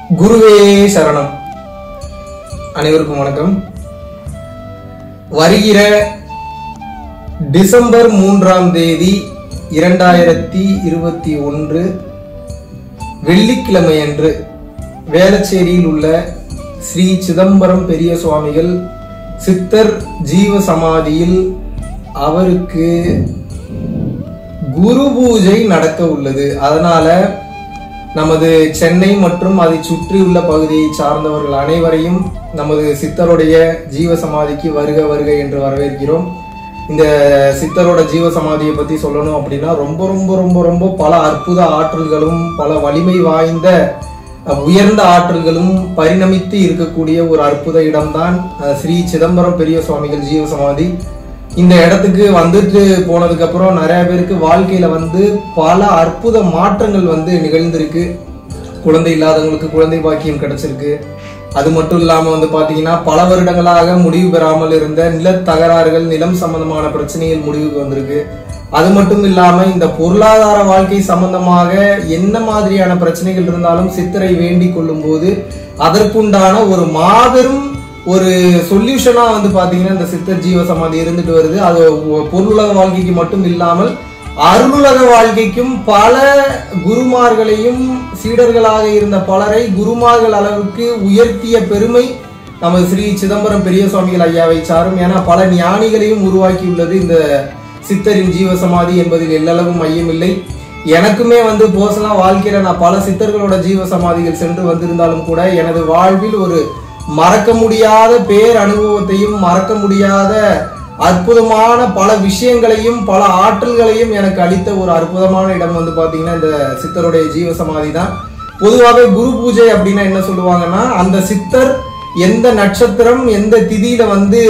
குருவே சரணம் அனைவருக்கும் வணக்கம் வருகிற டிசம்பர் மூன்றாம் தேதி இரண்டாயிரத்தி இருபத்தி ஒன்று வெள்ளிக்கிழமையன்று வேளச்சேரியில் உள்ள ஸ்ரீ சிதம்பரம் பெரிய சுவாமிகள் சித்தர் ஜீவ சமாதியில் அவருக்கு குரு பூஜை நடக்க உள்ளது அதனால நமது சென்னை மற்றும் அதை சுற்றியுள்ள பகுதியை சார்ந்தவர்கள் அனைவரையும் நமது சித்தருடைய ஜீவ சமாதிக்கு வருக வருக என்று வரவேற்கிறோம் இந்த சித்தரோட ஜீவ சமாதியை பத்தி சொல்லணும் அப்படின்னா ரொம்ப ரொம்ப ரொம்ப ரொம்ப பல அற்புத ஆற்றல்களும் பல வலிமை வாய்ந்த அஹ், உயர்ந்த ஆற்றல்களும் பரிணமித்து இருக்கக்கூடிய ஒரு அற்புத இடம்தான் அஹ், ஸ்ரீ சிதம்பரம் பெரிய சுவாமிகள் ஜீவ சமாதி இந்த இடத்துக்கு வந்துட்டு போனதுக்கு அப்புறம் நிறைய பேருக்கு வாழ்க்கையில வந்து பல அற்புத மாற்றங்கள் வந்து நிகழ்ந்திருக்கு குழந்தை இல்லாதவங்களுக்கு குழந்தை பாக்கியம் கிடைச்சிருக்கு அது மட்டும் இல்லாம வந்து பாத்தீங்கன்னா பல வருடங்களாக முடிவு பெறாமல் இருந்த நில தகராறுகள் நிலம் சம்பந்தமான பிரச்சனைகள் முடிவுக்கு வந்திருக்கு அது மட்டும் இல்லாம இந்த பொருளாதார வாழ்க்கை சம்பந்தமாக என்ன மாதிரியான பிரச்சனைகள் இருந்தாலும் சித்தரை வேண்டிக் கொள்ளும் போது அதற்குண்டான ஒரு மாபெரும் ஒரு சொல்யூஷனா வந்து பாத்தீங்கன்னா இந்த சித்தர் ஜீவ சமாதி இருந்துட்டு வருது அது ஒ- பொருளுலக வாழ்க்கைக்கு மட்டும் இல்லாமல் அருளுலக வாழ்க்கைக்கும் பல குருமார்களையும் சீடர்களாக இருந்த பலரை குருமார்கள் அளவுக்கு உயர்த்திய பெருமை நமது ஸ்ரீ சிதம்பரம் பெரிய சுவாமிகள் ஐயாவை சாரும் ஏன்னா பல ஞானிகளையும் உருவாக்கியுள்ளது இந்த சித்தரின் ஜீவ சமாதி என்பதில் எல்லளவும் மையமில்லை எனக்குமே வந்து பர்சனலா வாழ்க்கையில நான் பல சித்தர்களோட ஜீவ சமாதிகள் சென்று வந்திருந்தாலும் கூட எனது வாழ்வில் ஒரு மறக்க முடியாத பேர் அனுபவத்தையும் மறக்க முடியாத அற்புதமான பல விஷயங்களையும் பல ஆற்றல்களையும் எனக்கு அளித்த ஒரு அற்புதமான இடம் வந்து பாத்தீங்கன்னா இந்த சித்தருடைய ஜீவ சமாதி தான் பொதுவாகவே குரு பூஜை அப்படின்னா என்ன சொல்லுவாங்கன்னா அந்த சித்தர் எந்த நட்சத்திரம் எந்த திதியில வந்து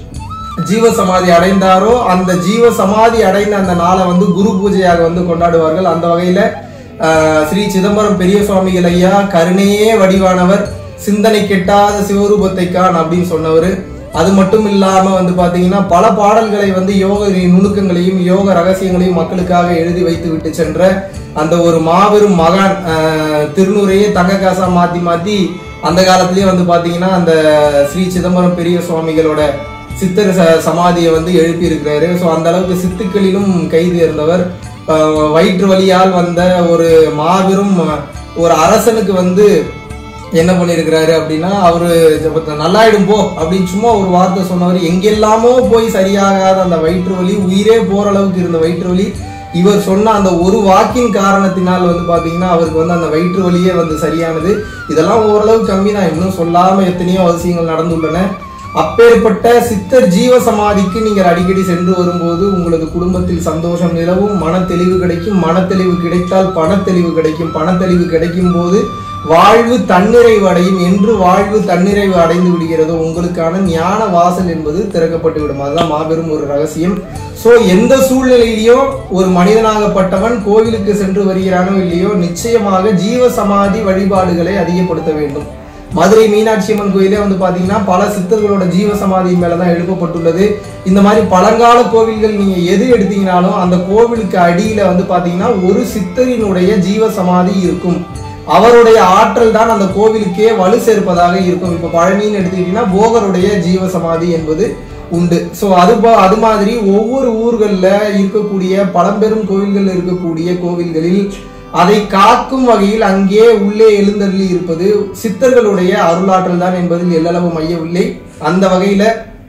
ஜீவ சமாதி அடைந்தாரோ அந்த ஜீவ சமாதி அடைந்த அந்த நாளை வந்து குரு பூஜையாக வந்து கொண்டாடுவார்கள் அந்த வகையில ஆஹ், ஸ்ரீ சிதம்பரம் பெரிய சுவாமிகள் ஐயா கருணையே வடிவானவர் சிந்தனை கெட்டாத சிவரூபத்தை காண் அப்படின்னு சொன்னவர் அது மட்டும் இல்லாம வந்து பாத்தீங்கன்னா பல பாடல்களை வந்து யோக நுணுக்கங்களையும் யோக ரகசியங்களையும் மக்களுக்காக எழுதி வைத்து விட்டு சென்ற அந்த ஒரு மாபெரும் மகான் ஆஹ், திருநூறையே தங்க காசா மாத்தி மாத்தி அந்த காலத்திலேயே வந்து பாத்தீங்கன்னா அந்த ஸ்ரீ சிதம்பரம் பெரிய சுவாமிகளோட சித்தர் ச- சமாதியை வந்து எழுப்பி இருக்கிறாரு ஸோ அந்த அளவுக்கு சித்துக்களிலும் கைது இருந்தவர் ஆஹ் வயிற்று வலியால் வந்த ஒரு மாபெரும் அஹ், ஒரு அரசனுக்கு வந்து என்ன பண்ணியிருக்கிறாரு அப்படின்னா அவரு ஜப- நல்லாயிடும் போ அப்படின்னு சும்மா ஒரு வார்த்தை சொன்னவர் எங்கெல்லாமோ போய் சரியாகாத அந்த வயிற்று வலி உயிரே போற அளவுக்கு இருந்த வயிற்று வலி இவர் சொன்ன அந்த ஒரு வாக்கின் காரணத்தினால் வந்து பாத்தீங்கன்னா அவருக்கு வந்து அந்த வயிற்று வலியே வந்து சரியானது இதெல்லாம் ஓரளவு கம்மி தான் இன்னும் சொல்லாம எத்தனையோ அவசியங்கள் நடந்துள்ளன அப்பேற்பட்ட சித்தர் ஜீவ சமாதிக்கு நீங்கள் அடிக்கடி சென்று வரும்போது உங்களுக்கு குடும்பத்தில் சந்தோஷம் நிலவும் மனத்தெளிவு கிடைக்கும் மனத்தெளிவு கிடைத்தால் பணத்தெளிவு கிடைக்கும் பணத்தெளிவு கிடைக்கும் போது வாழ்வு தன்னிறைவு அடையும் என்று வாழ்வு தன்னிறைவு அடைந்து விடுகிறதோ உங்களுக்கான ஞான வாசல் என்பது திறக்கப்பட்டு விடும் அதுதான் மாபெரும் ஒரு ரகசியம் சோ எந்த சூழ்நிலையிலையும் ஒரு மனிதனாகப்பட்டவன் கோவிலுக்கு சென்று வருகிறானோ இல்லையோ நிச்சயமாக ஜீவ சமாதி வழிபாடுகளை அதிகப்படுத்த வேண்டும் மதுரை மீனாட்சி அம்மன் கோயிலே வந்து பாத்தீங்கன்னா பல சித்தர்களோட ஜீவ சமாதி மேலதான் எழுப்பப்பட்டுள்ளது இந்த மாதிரி பழங்கால கோவில்கள் நீங்க எது எடுத்தீங்கனாலும் அந்த கோவிலுக்கு அடியில வந்து பாத்தீங்கன்னா ஒரு சித்தரினுடைய ஜீவ சமாதி இருக்கும் அவருடைய ஆற்றல் தான் அந்த கோவிலுக்கே வலு சேர்ப்பதாக இருக்கும் இப்ப பழனின்னு எடுத்துக்கிட்டீங்கன்னா போகருடைய ஜீவ சமாதி என்பது உண்டு ஸோ அது பா- அது மாதிரி ஒவ்வொரு ஊர்களில் இருக்கக்கூடிய பழம்பெரும் கோவில்கள் இருக்கக்கூடிய கோவில்களில் அதை காக்கும் வகையில் அங்கே உள்ளே எழுந்தருளி இருப்பது சித்தர்களுடைய அருளாற்றல் தான் என்பதில் எல்லளவு மையவில்லை அந்த வகையில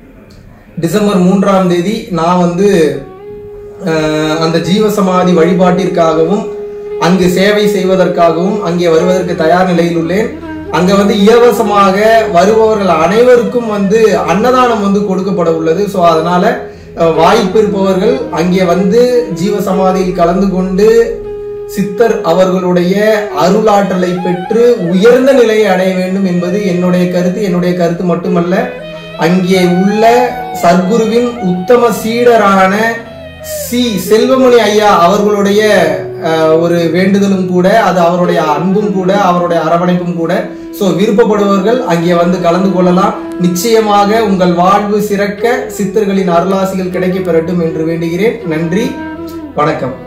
டிசம்பர் மூன்றாம் தேதி நான் வந்து அஹ், அந்த ஜீவசமாதி வழிபாட்டிற்காகவும் அங்கு சேவை செய்வதற்காகவும் அங்கே வருவதற்கு தயார் நிலையில் உள்ளேன் அங்க வந்து இலவசமாக வருபவர்கள் அனைவருக்கும் வந்து அன்னதானம் வந்து கொடுக்கப்பட உள்ளது ஸோ அதனால அஹ், வாய்ப்பு இருப்பவர்கள் அங்கே வந்து ஜீவசமாதியில் கலந்து கொண்டு சித்தர் அவர்களுடைய அருளாற்றலை பெற்று உயர்ந்த நிலையை அடைய வேண்டும் என்பது என்னுடைய கருத்து என்னுடைய கருத்து மட்டுமல்ல அங்கே உள்ள சர்க்குருவின் உத்தம சீடரான சி செல்வமணி ஐயா அவர்களுடைய அஹ், ஒரு வேண்டுதலும் கூட அது அவருடைய அன்பும் கூட அவருடைய அரவணைப்பும் கூட சோ விருப்பப்படுபவர்கள் அங்கே வந்து கலந்து கொள்ளலாம் நிச்சயமாக உங்கள் வாழ்வு சிறக்க சித்தர்களின் அருளாசிகள் கிடைக்க பெறட்டும் என்று வேண்டுகிறேன் நன்றி வணக்கம்